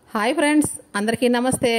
hi friends అందరికీ నమస్తే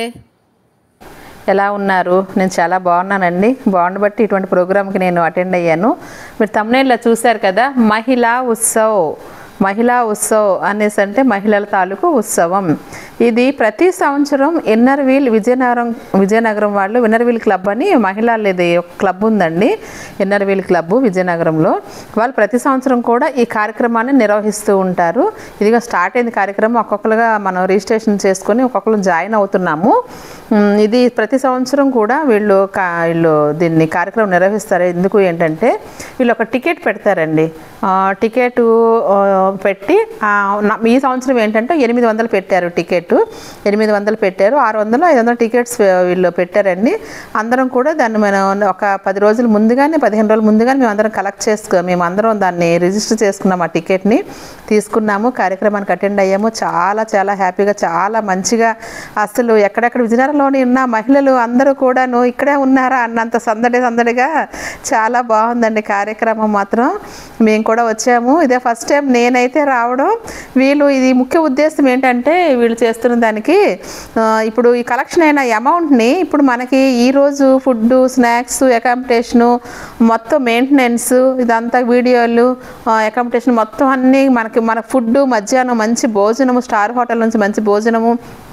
ఎలా ఉన్నారు నేను చాలా బాగున్నానండి బాగుండ బట్టి ఇటువంటి ప్రోగ్రామ్కి నేను అటెండ్ అయ్యాను మీరు తమ్నేళ్ళలో చూశారు కదా మహిళా ఉత్సవ్ మహిళా ఉత్సవ్ అనేసి అంటే మహిళల తాలూకు ఉత్సవం ఇది ప్రతి సంవత్సరం ఇన్నర్ వీల్ విజయనగరం విజయనగరం వాళ్ళు ఇన్నర్ వీల్ క్లబ్ అని మహిళలది ఒక క్లబ్ ఉందండి ఇన్నర్ వీల్ క్లబ్ విజయనగరంలో వాళ్ళు ప్రతి సంవత్సరం కూడా ఈ కార్యక్రమాన్ని నిర్వహిస్తూ ఉంటారు ఇదిగో స్టార్ట్ అయింది కార్యక్రమం ఒక్కొక్కరుగా మనం రిజిస్ట్రేషన్ చేసుకొని ఒక్కొక్కరు జాయిన్ అవుతున్నాము ఉమ్, ఇది ప్రతి సంవత్సరం కూడా వీళ్ళు కా వీళ్ళు దీన్ని కార్యక్రమం నిర్వహిస్తారు ఎందుకు ఏంటంటే వీళ్ళు ఒక టికెట్ పెడతారండి ఆ, టికెట్ ఆ, పెట్టి ఆ, నా- ఈ సంవత్సరం ఏంటంటే ఎనిమిది వందలు పెట్టారు టికెట్ ఎనిమిది వందలు పెట్టారు ఆరు వందలు ఐదు వందలు టికెట్స్ వీళ్ళు పెట్టారండి అందరం కూడా దాన్ని మనం ఒక పది రోజులు ముందుగానే పదిహేను రోజులు ముందుగానే మేము అందరం కలెక్ట్ చేసుకో మేము అందరం దాన్ని రిజిస్టర్ చేసుకున్నాం ఆ టికెట్ని తీసుకున్నాము కార్యక్రమానికి అటెండ్ అయ్యాము చాలా చాలా హ్యాపీగా చాలా మంచిగా అసలు ఎక్కడెక్కడ విజయనగరంలోని ఉన్న మహిళలు అందరూ కూడాను ఇక్కడే ఉన్నారా అన్నంత సందడి సందడిగా చాలా బాగుందండి కార్యక్రమం మాత్రం మేము కూడా వచ్చాము ఇదే ఫస్ట్ టైం నేనైతే రావడం వీళ్ళు ఇది ముఖ్య ఉద్దేశం ఏంటంటే వీళ్ళు చేస్తున్న దానికి ఆ, ఇప్పుడు ఈ కలెక్షన్ అయిన అమౌంట్ని ఇప్పుడు మనకి ఈరోజు ఫుడ్ స్నాక్స్ అకామిడేషను మొత్తం మెయింటెనెన్స్ ఇదంతా వీడియోలు అకామిడేషన్ మొత్తం అన్నీ మనకి మన ఫుడ్ మధ్యాహ్నం మంచి భోజనము స్టార్ హోటల్ నుంచి మంచి భోజనము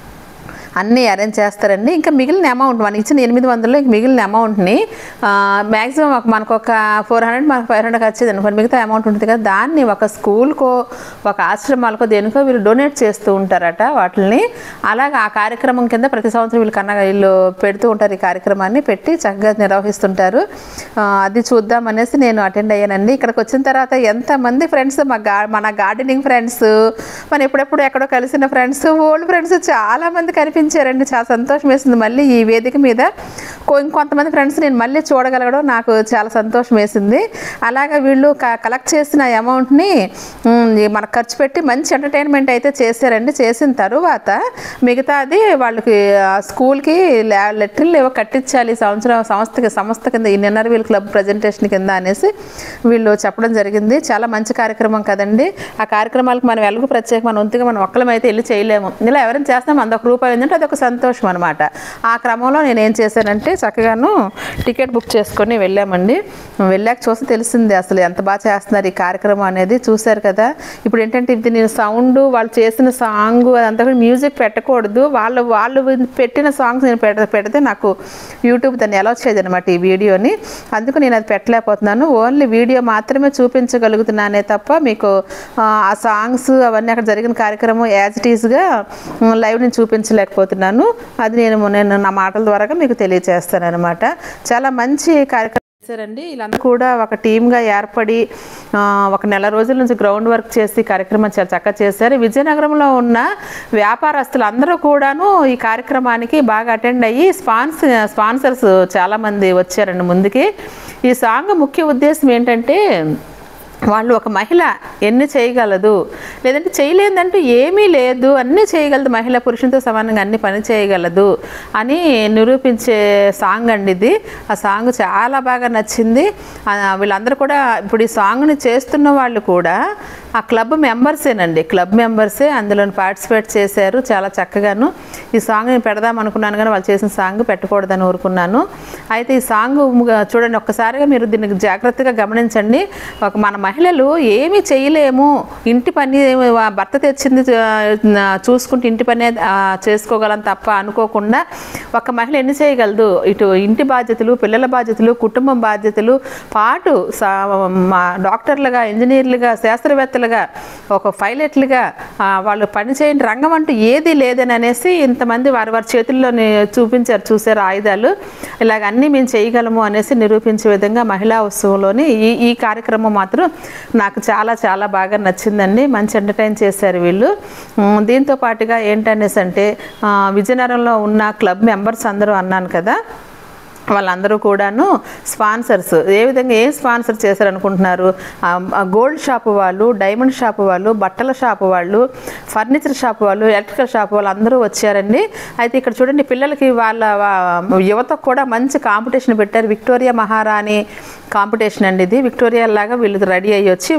అన్నీ అరేంజ్ చేస్తారండి ఇంకా మిగిలిన అమౌంట్ మనకి ఇచ్చిన ఎనిమిది వందలు ఇంక మిగిలిన అమౌంట్ని మ్యాక్సిమం మనకు ఒక ఫోర్ హండ్రెడ్ మనకు ఫైవ్ హండ్రెడ్ వచ్చేది అనుకోండి మిగతా అమౌంట్ ఉంటుంది కదా దాన్ని ఒక స్కూల్కో ఒక ఆశ్రమాలకో దేనికో వీళ్ళు డొనేట్ చేస్తూ ఉంటారట వాటిని అలాగే ఆ కార్యక్రమం కింద ప్రతి సంవత్సరం వీళ్ళు కన్నా వీళ్ళు పెడుతూ ఉంటారు ఈ కార్యక్రమాన్ని పెట్టి చక్కగా నిర్వహిస్తుంటారు ఆ, అది చూద్దాం అనేసి నేను అటెండ్ అయ్యానండి ఇక్కడికి వచ్చిన తర్వాత ఎంతమంది ఫ్రెండ్స్ మా గా మన గార్డెనింగ్ ఫ్రెండ్స్ మన ఎప్పుడెప్పుడు ఎక్కడో కలిసిన ఫ్రెండ్స్ ఓల్డ్ ఫ్రెండ్స్ చాలా మంది కనిపించారండి చాలా సంతోషం వేసింది మళ్ళీ ఈ వేదిక మీద కొ- ఇంకొంతమంది ఫ్రెండ్స్ నేను మళ్ళీ చూడగలగడం నాకు చాలా సంతోషం వేసింది అలాగే వీళ్ళు క- కలెక్ట్ చేసిన అమౌంట్ని మనకు ఖర్చు పెట్టి మంచి ఎంటర్టైన్మెంట్ అయితే చేశారండి చేసిన తరువాత మిగతాది వాళ్ళకి ఆ స్కూల్కి లెటర్లు ఏవో కట్టించాలి ఈ సంవత్సరం సంస్థకి సంస్థ కింద ఈ నిన్నర్ వీల్ క్లబ్ ప్రజెంటేషన్ కింద అనేసి వీళ్ళు చెప్పడం జరిగింది చాలా మంచి కార్యక్రమం కదండి ఆ కార్యక్రమాలకు మనం వెలుగు ప్రత్యేక మన వంతుగా మనం ఒక్కలం అయితే వెళ్ళి చేయలేము ఇలా ఎవరైనా చేస్తాం అదొక రూపాయి ఏంటంటే అదొక సంతోషం అనమాట ఆ క్రమంలో నేను ఏం చేశానంటే చక్కగాను టికెట్ బుక్ చేసుకొని వెళ్ళామండి వెళ్ళాక చూస్తే తెలిసింది అసలు ఎంత బాగా చేస్తున్నారు ఈ కార్యక్రమం అనేది చూశారు కదా ఇప్పుడు ఏంటంటే ఇది నేను సౌండ్ వాళ్ళు చేసిన సాంగ్ అదంతా కూడా మ్యూజిక్ పెట్టకూడదు వాళ్ళు వాళ్ళు పెట్టిన సాంగ్స్ నేను పెడ పెడితే నాకు యూట్యూబ్ దాన్ని ఎలా వచ్చేది అనమాట ఈ వీడియోని అందుకు నేను అది పెట్టలేకపోతున్నాను ఓన్లీ వీడియో మాత్రమే చూపించగలుగుతున్నానే తప్ప మీకు ఆ, ఆ సాంగ్స్ అవన్నీ అక్కడ జరిగిన కార్యక్రమం యాజ్ ఇట్ ఈస్గా లైవ్ నేను చూపించలేకపోతున్నాను అది నేను నేను నా మాటల ద్వారా మీకు తెలియజేస్తాను అనమాట చాలా మంచి కార్యక్రమం చేశారండి వీళ్ళందరూ కూడా ఒక టీమ్గా ఏర్పడి ఆ, ఒక నెల రోజుల నుంచి గ్రౌండ్ వర్క్ చేసి కార్యక్రమం చాలా చక్కగా చేశారు విజయనగరంలో ఉన్న వ్యాపారస్తులు అందరూ కూడాను ఈ కార్యక్రమానికి బాగా అటెండ్ అయ్యి స్పాన్సర్ స్పాన్సర్స్ చాలామంది వచ్చారండి ముందుకి ఈ సాంగ్ ముఖ్య ఉద్దేశం ఏంటంటే వాళ్ళు ఒక మహిళ ఎన్ని చేయగలదు లేదంటే చేయలేదంటూ ఏమీ లేదు అన్నీ చేయగలదు మహిళ పురుషునితో సమానంగా అన్ని పని చేయగలదు అని నిరూపించే సాంగ్ అండి ఇది ఆ సాంగ్ చాలా బాగా నచ్చింది ఆ, వీళ్ళందరూ కూడా ఇప్పుడు ఈ సాంగ్ని చేస్తున్న వాళ్ళు కూడా ఆ క్లబ్ మెంబర్సేనండి క్లబ్ మెంబర్సే అందులో పార్టిసిపేట్ చేశారు చాలా చక్కగాను ఈ సాంగ్ నేను పెడదాం అనుకున్నాను కానీ వాళ్ళు చేసిన సాంగ్ పెట్టకూడదని ఊరుకున్నాను అయితే ఈ సాంగ్ చూడండి ఒక్కసారిగా మీరు దీనికి జాగ్రత్తగా గమనించండి ఒక మన మహిళలు ఏమీ చేయలేము ఇంటి పని ఆ భర్త తెచ్చింది ఆ, చూసుకుంటే ఇంటి పని ఆ, చేసుకోగలం తప్ప అనుకోకుండా ఒక మహిళ ఎన్ని చేయగలదు ఇటు ఇంటి బాధ్యతలు పిల్లల బాధ్యతలు కుటుంబం బాధ్యతలు పాటు సా- మా డాక్టర్లుగా ఇంజనీర్లుగా శాస్త్రవేత్తలుగా ఒక పైలట్లుగా ఆ, వాళ్ళు పని చేయని రంగం అంటూ ఏది లేదని అనేసి ఇంతమంది వారి వారి చేతుల్లోని చూపించారు చూసారు ఆయుధాలు ఇలాగ అన్నీ మేము చేయగలము అనేసి నిరూపించే విధంగా మహిళా ఉత్సవంలోని ఈ ఈ కార్యక్రమం మాత్రం నాకు చాలా చాలా బాగా నచ్చిందండి మంచి ఎంటర్టైన్ చేశారు వీళ్ళు ఉమ్, దీంతో పాటుగా ఏంటనేసి అంటే ఆ, విజయనగరంలో ఉన్న క్లబ్ మెంబర్స్ అందరూ అన్నాను కదా వాళ్ళందరూ కూడాను స్పాన్సర్స్ ఏ విధంగా ఏం స్పాన్సర్ చేశారనుకుంటున్నారు ఆ, ఆ గోల్డ్ షాప్ వాళ్ళు డైమండ్ షాప్ వాళ్ళు బట్టల షాప్ వాళ్ళు ఫర్నిచర్ షాప్ వాళ్ళు ఎలక్ట్రికల్ షాప్ వాళ్ళు అందరూ వచ్చారండి అయితే ఇక్కడ చూడండి పిల్లలకి వాళ్ళ వా- యువతకు కూడా మంచి కాంపిటీషన్ పెట్టారు విక్టోరియా మహారాణి కాంపిటీషన్ అండి ఇది విక్టోరియా లాగా వీళ్ళు రెడీ అయ్యి వచ్చి వాళ్ళ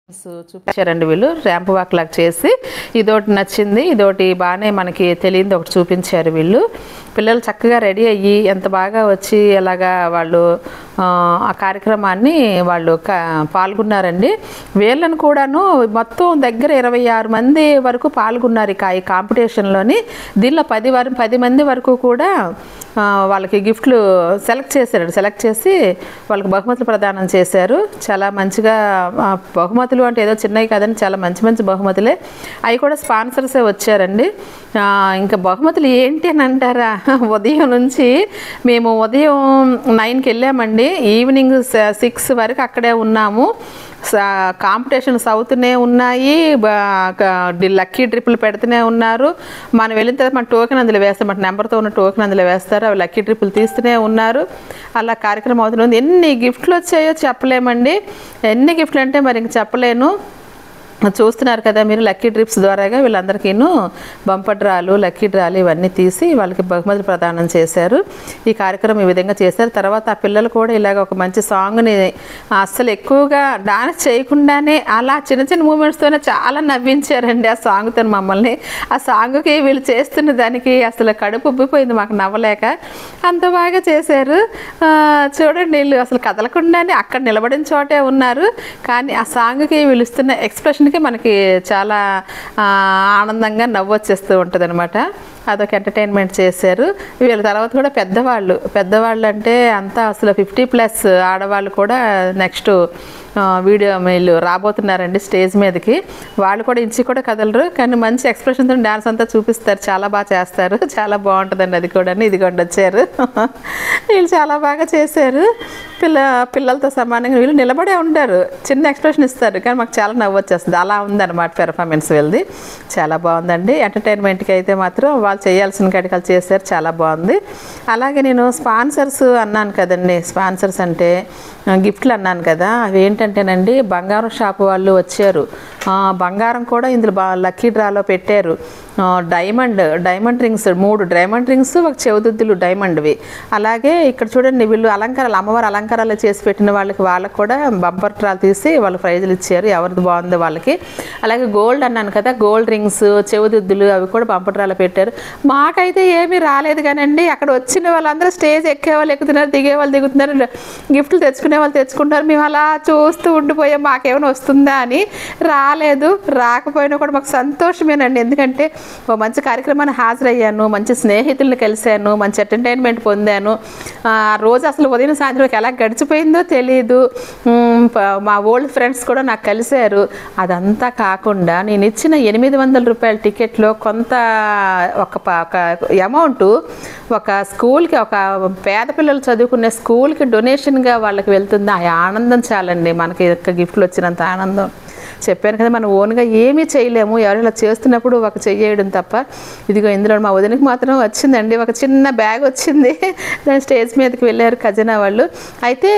చూపించారండి వీళ్ళు ర్యాంప్ వాక్ లాగా చేసి ఇదోటి నచ్చింది ఇదోటి బాగానే మనకి తెలియంది ఒకటి చూపించారు వీళ్ళు పిల్లలు చక్కగా రెడీ అయ్యి ఎంత బాగా వచ్చి ఎలాగా వాళ్ళు ఆ, ఆ కార్యక్రమాన్ని వాళ్ళు క- పాల్గొన్నారండి వీళ్ళను కూడాను మొత్తం దగ్గర ఇరవై ఆరు మంది వరకు పాల్గొన్నారు ఇక ఈ కాంపిటీషన్లోని దీనిలో పది వరకు పది మంది వరకు కూడా ఆ, వాళ్ళకి గిఫ్ట్లు సెలెక్ట్ చేశారు సెలెక్ట్ చేసి వాళ్ళకి బహుమతులు ప్రదానం చేశారు చాలా మంచిగా ఆ, బహుమతులు అంటే ఏదో చిన్నవి కాదండి చాలా మంచి మంచి బహుమతులే అవి కూడా స్పాన్సర్సే వచ్చారండి ఆ, ఇంకా బహుమతులు ఏంటి అని అంటారా ఉదయం నుంచి మేము ఉదయం నైన్కి వెళ్ళామండి ఈవినింగ్ సిక్స్ వరకు అక్కడే ఉన్నాము స- కాంపిటీషన్స్ అవుతూనే ఉన్నాయి బ- క- డి- లక్కీ ట్రిప్పులు పెడుతూనే ఉన్నారు మనం వెళ్ళిన తర్వాత మన టోకెన్ అందులో వేస్తాం మన నెంబర్తో ఉన్న టోకెన్ అందులో వేస్తారు అవి లక్కీ ట్రిప్పులు తీస్తూనే ఉన్నారు అలా కార్యక్రమం అవుతుంది ఎన్ని గిఫ్ట్లు వచ్చాయో చెప్పలేమండి ఎన్ని గిఫ్ట్లు అంటే మరి ఇంక చెప్పలేను చూస్తున్నారు కదా మీరు లక్కీ ట్రిప్స్ ద్వారాగా వీళ్ళందరికీను బంపర్ డ్రాలు లక్కీ డ్రాలు ఇవన్నీ తీసి వాళ్ళకి బహుమతులు ప్రదానం చేశారు ఈ కార్యక్రమం ఈ విధంగా చేశారు తర్వాత ఆ పిల్లలు కూడా ఇలాగ ఒక మంచి సాంగ్ని అస్సలు ఎక్కువగా డాన్స్ చేయకుండానే అలా చిన్న చిన్న మూమెంట్స్తోనే చాలా నవ్వించారండి ఆ సాంగ్తో మమ్మల్ని ఆ సాంగ్కి వీళ్ళు చేస్తున్న దానికి అసలు కడుపు ఉబ్బిపోయింది మాకు నవ్వలేక అంత బాగా చేశారు ఆ, చూడండి వీళ్ళు అసలు కదలకుండానే అక్కడ నిలబడిన చోటే ఉన్నారు కానీ ఆ సాంగ్కి వీళ్ళు ఇస్తున్న ఎక్స్ప్రెషన్కి మనకి చాలా ఆ, ఆనందంగా నవ్వు వచ్చేస్తూ ఉంటుంది అనమాట అదొక ఎంటర్టైన్మెంట్ చేశారు వీళ్ళ తర్వాత కూడా పెద్దవాళ్ళు పెద్దవాళ్ళు అంటే అంతా అసలు ఫిఫ్టీ ప్లస్ ఆడవాళ్ళు కూడా నెక్స్ట్ వీడియో వీళ్ళు రాబోతున్నారండి స్టేజ్ మీదకి వాళ్ళు కూడా ఇంచి కూడా కదలరు కానీ మంచి ఎక్స్ప్రెషన్తో డాన్స్ అంతా చూపిస్తారు చాలా బాగా చేస్తారు చాలా బాగుంటుందండి అది కూడా ఇదిగోండి వచ్చారు వీళ్ళు చాలా బాగా చేశారు పిల్ల పిల్లలతో సమానంగా వీళ్ళు నిలబడే ఉంటారు చిన్న ఎక్స్ప్రెషన్ ఇస్తారు కానీ మాకు చాలా నవ్వు వచ్చేస్తుంది అలా ఉందన్నమాట పెర్ఫార్మెన్స్ వీళ్ళది చాలా బాగుందండి ఎంటర్టైన్మెంట్కి అయితే మాత్రం వాళ్ళు చేయాల్సిన కాడికి వాళ్ళు చేశారు చాలా బాగుంది అలాగే నేను స్పాన్సర్స్ అన్నాను కదండి స్పాన్సర్స్ అంటే ఆ, గిఫ్ట్లు అన్నాను కదా అవి ఏంటంటేనండి బంగారం షాప్ వాళ్ళు వచ్చారు ఆ, బంగారం కూడా ఇందులో బా లక్కీ డ్రాలో పెట్టారు ఆ, డైమండ్ డైమండ్ రింగ్స్ మూడు డైమండ్ రింగ్స్ ఒక చెవుదుద్దులు డైమండ్వి అలాగే ఇక్కడ చూడండి వీళ్ళు అలంకారాలు అమ్మవారి అలంకారాలు చేసి పెట్టిన వాళ్ళకి వాళ్ళకి కూడా బంపర్ డ్రాలు తీసి వాళ్ళు ప్రైజులు ఇచ్చారు ఎవరిది బాగుందో వాళ్ళకి అలాగే గోల్డ్ అన్నాను కదా గోల్డ్ రింగ్స్ చెవుదుద్దులు అవి కూడా బంపర్ డ్రాలో పెట్టారు మాకైతే ఏమీ రాలేదు కానండి అక్కడ వచ్చిన వాళ్ళందరూ స్టేజ్ ఎక్కే వాళ్ళు ఎక్కుతున్నారు దిగే వాళ్ళు దిగుతున్నారు గిఫ్ట్లు తెచ్చుకునే వాళ్ళు తెచ్చుకుంటారు మేము అలా చూస్తూ ఉండిపోయాం మాకేమైనా వస్తుందా అని రాలేదు రాకపోయినా కూడా మాకు సంతోషమేనండి ఎందుకంటే ఓ మంచి కార్యక్రమాన్ని హాజరయ్యాను మంచి స్నేహితుల్ని కలిశాను మంచి ఎంటర్టైన్మెంట్ పొందాను ఆ రోజు అసలు ఉదయం సాయంత్రం ఎలా గడిచిపోయిందో తెలియదు ఉమ్, ప- మా ఓల్డ్ ఫ్రెండ్స్ కూడా నాకు కలిశారు అదంతా కాకుండా నేను ఇచ్చిన ఎనిమిది వందల రూపాయల టికెట్లో కొంత ఒక ప- ఒక అమౌంట్ ఒక స్కూల్కి ఒక పేద పిల్లలు చదువుకునే స్కూల్కి డొనేషన్గా వాళ్ళకి వెళ్తుంది ఆ ఆనందం చాలండి మనకి యొక్క గిఫ్ట్లు వచ్చినంత ఆనందం చెప్పాను కదా మనం ఓన్గా ఏమీ చేయలేము ఎవరైనా చేస్తున్నప్పుడు ఒక చెయ్యడం తప్ప ఇదిగో ఇందులో మా వదినకి మాత్రం వచ్చిందండి ఒక చిన్న బ్యాగ్ వచ్చింది దాని స్టేజ్ మీదకి వెళ్ళారు ఖజానా వాళ్ళు అయితే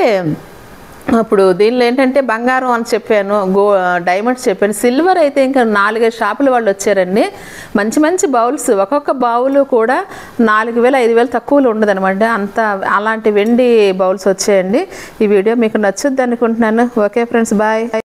అప్పుడు దీనిలో ఏంటంటే బంగారం అని చెప్పాను గో డైమండ్స్ చెప్పాను సిల్వర్ అయితే ఇంకా నాలుగైదు షాపుల వాళ్ళు వచ్చారండి మంచి మంచి బౌల్స్ ఒక్కొక్క బౌలు కూడా నాలుగు వేలు ఐదు వేలు తక్కువలో ఉండదన్నమాట అంత అలాంటి వెండి బౌల్స్ వచ్చాయండి ఈ వీడియో మీకు నచ్చుద్ది అనుకుంటున్నాను ఓకే ఫ్రెండ్స్ బాయ్